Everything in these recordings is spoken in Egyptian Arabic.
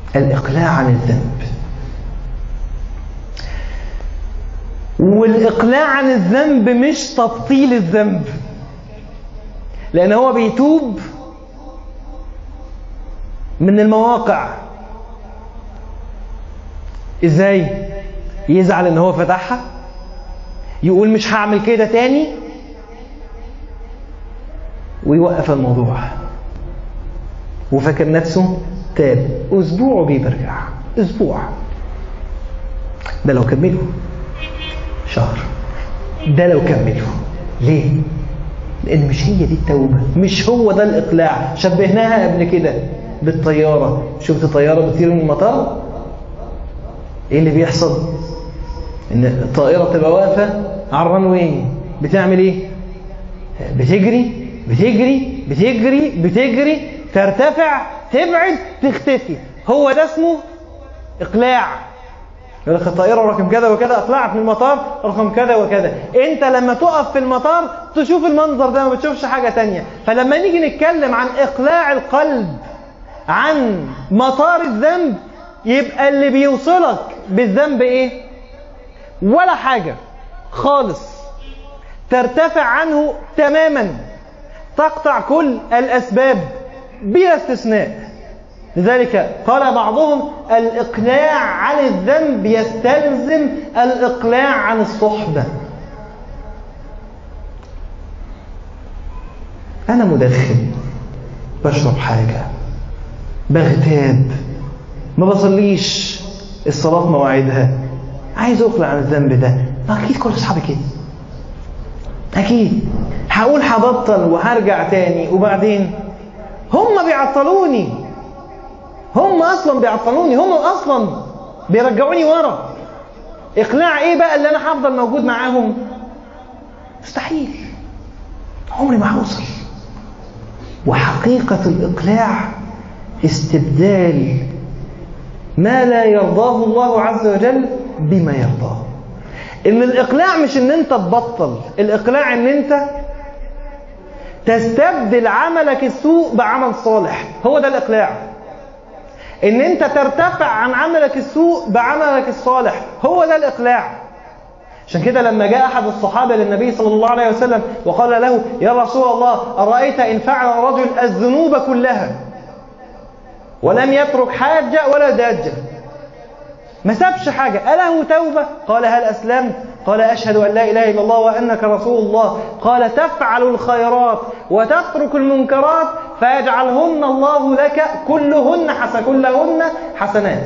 الإقلاع عن الذنب والإقلاع عن الذنب مش تبطيل الذنب لأن هو بيتوب من المواقع ازاي يزعل ان هو فتحها يقول مش هعمل كده تاني ويوقف الموضوع وفاكر نفسه تاب اسبوع وبيرجع اسبوع ده لو كملوا شهر ده لو كملوا ليه لان مش هي دي التوبه مش هو ده الاقلاع شبهناها قبل كده بالطياره شفت طياره بتطير من المطار ايه اللي بيحصل ان الطائره تبقى واقفه على الرنوي بتعمل ايه بتجري بتجري بتجري بتجري ترتفع تبعد تختفي هو ده اسمه اقلاع يقول لك الطائره رقم كذا وكذا اقلعت من المطار رقم كذا وكذا انت لما تقف في المطار تشوف المنظر ده ما بتشوفش حاجه تانية فلما نيجي نتكلم عن اقلاع القلب عن مطار الذنب يبقى اللي بيوصلك بالذنب ايه ولا حاجة خالص ترتفع عنه تماما تقطع كل الأسباب بلا استثناء لذلك قال بعضهم الإقلاع عن الذنب يستلزم الإقلاع عن الصحبة أنا مدخن بشرب حاجة بغتاب ما بصليش الصلاة مواعيدها عايز أقلع عن الذنب ده ما أكيد كل أصحابي كده أكيد هقول هبطل وهرجع تاني وبعدين هم بيعطلوني هم أصلا بيعطلوني هم أصلا بيرجعوني ورا إقلاع إيه بقى اللي أنا هفضل موجود معاهم مستحيل عمري ما هوصل وحقيقة الإقلاع استبدال ما لا يرضاه الله عز وجل بما يرضاه ان الاقلاع مش ان انت تبطل الاقلاع ان انت تستبدل عملك السوء بعمل صالح هو ده الاقلاع ان انت ترتفع عن عملك السوء بعملك الصالح هو ده الاقلاع عشان كده لما جاء احد الصحابه للنبي صلى الله عليه وسلم وقال له يا رسول الله ارايت ان فعل الرجل الذنوب كلها ولم يترك حاجة ولا داجة ما سابش حاجة أله توبة قال هل أسلمت قال أشهد أن لا إله إلا الله وأنك رسول الله قال تفعل الخيرات وتترك المنكرات فيجعلهن الله لك كلهن حسن كلهن حسنات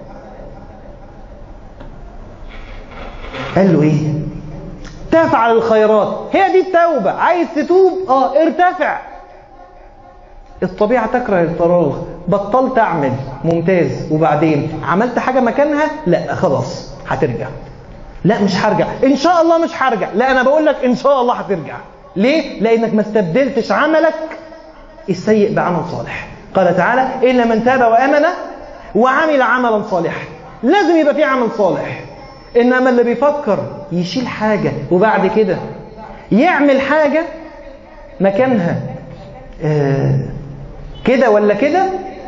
قال له إيه تفعل الخيرات هي دي التوبة عايز تتوب اه ارتفع الطبيعة تكره الفراغ بطلت أعمل ممتاز وبعدين عملت حاجة مكانها لا خلاص هترجع لا مش هرجع إن شاء الله مش هرجع لا أنا بقول لك إن شاء الله هترجع ليه؟ لأنك ما استبدلتش عملك السيء بعمل صالح قال تعالى إلا من تاب وآمن وعمل عملا صالحا لازم يبقى في عمل صالح إنما اللي بيفكر يشيل حاجة وبعد كده يعمل حاجة مكانها آه كده ولا كده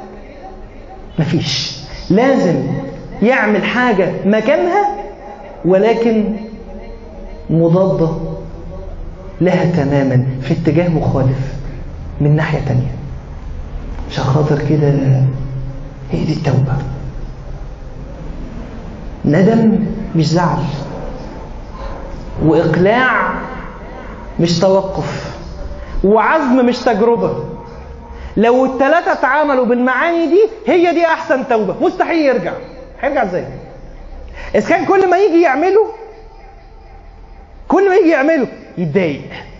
مفيش لازم يعمل حاجة مكانها ولكن مضادة لها تماما في اتجاه مخالف من ناحية تانية عشان خاطر كده هي دي التوبة ندم مش زعل وإقلاع مش توقف وعزم مش تجربة لو الثلاثة اتعاملوا بالمعاني دي هي دي أحسن توبة مستحيل يرجع هيرجع ازاي؟ إذا كان كل ما يجي يعمله كل ما يجي يعمله يتضايق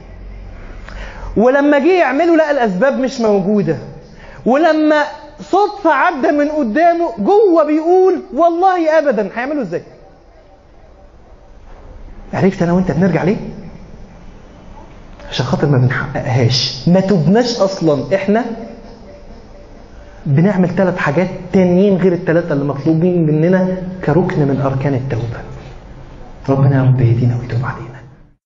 ولما جه يعمله لقى الأسباب مش موجودة ولما صدفة عدى من قدامه جوه بيقول والله أبدا هيعمله ازاي؟ عرفت أنا وأنت بنرجع ليه؟ عشان خاطر ما بنحققهاش ما تبناش اصلا احنا بنعمل ثلاث حاجات تانيين غير الثلاثه اللي مطلوبين مننا كركن من اركان التوبه ربنا يا رب يهدينا ويتوب علينا